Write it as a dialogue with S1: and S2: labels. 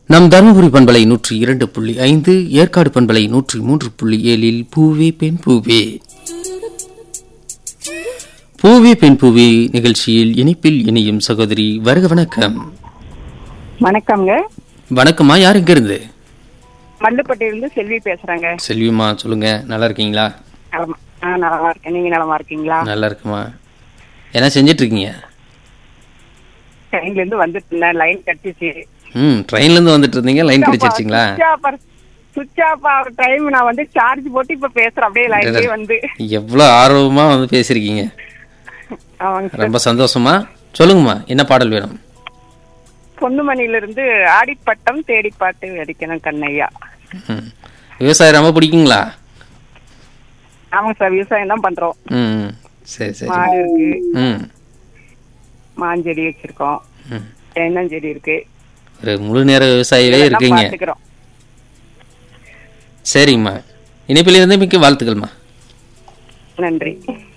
S1: நம் தருமபுரி பண்பலை நூற்றி இரண்டு புள்ளி ஐந்து ஏற்காடு பண்பலை நூற்றி மூன்று புள்ளி ஏழில் பூவே பெண் பூவே பூவே பெண் பூவே நிகழ்ச்சியில் இனிப்பில் இணையும் சகோதரி வருக வணக்கம்
S2: வணக்கம்ங்க
S1: வணக்கம்மா யார் எங்க இருந்து
S2: மல்லுப்பட்டியிலிருந்து செல்வி பேசுறேங்க
S1: செல்விமா சொல்லுங்க நல்லா இருக்கீங்களா
S2: நலமா ஆ நலமா இருக்கேன் நீங்க நலமா இருக்கீங்களா
S1: நல்லா இருக்குமா என்ன செஞ்சிட்டு இருக்கீங்க
S2: ட்ரெயின்ல இருந்து வந்துட்டு இருந்தேன் லைன் கட்டிச்சு
S1: ம் ட்ரெயின்ல இருந்து வந்துட்டு இருந்தீங்க லைன் கிடைச்சிருச்சுங்களா
S2: சுவிட்ச் ஆஃப் ஆகிற டைம் நான் வந்து சார்ஜ் போட்டு இப்ப பேசுறேன் அப்படியே லைன்லயே வந்து
S1: எவ்வளோ ஆர்வமா வந்து பேசிருக்கீங்க
S2: ஆமாங்க சார்
S1: ரொம்ப சந்தோஷமா சொல்லுங்கம்மா என்ன பாடல் வேணும்
S2: பொன்னுமணில இருந்து ஆடிப்பட்டம் தேடி பாட்டு அடிக்கணும் கண்ணையா
S1: ம். விவசாயம் ரொம்ப பிடிக்குங்களா
S2: ஆமாங்க சார் விவசாயம் தான் பண்றோம்
S1: ம் ம். சரி சரி
S2: மாடு இருக்கு
S1: ம்
S2: மாஞ்செடி வச்சிருக்கோம்
S1: ம்.
S2: தென்னஞ்செடி இருக்கு
S1: ஒரு முழு நேர விவசாயிலே
S2: இதெல்லாம்
S1: இருக்கீங்க
S2: பாத்துக்கிறோம்
S1: சரிங்கம்மா இணைப்பில் இருந்து மிக்க வாழ்த்துக்கள்மா
S2: நன்றி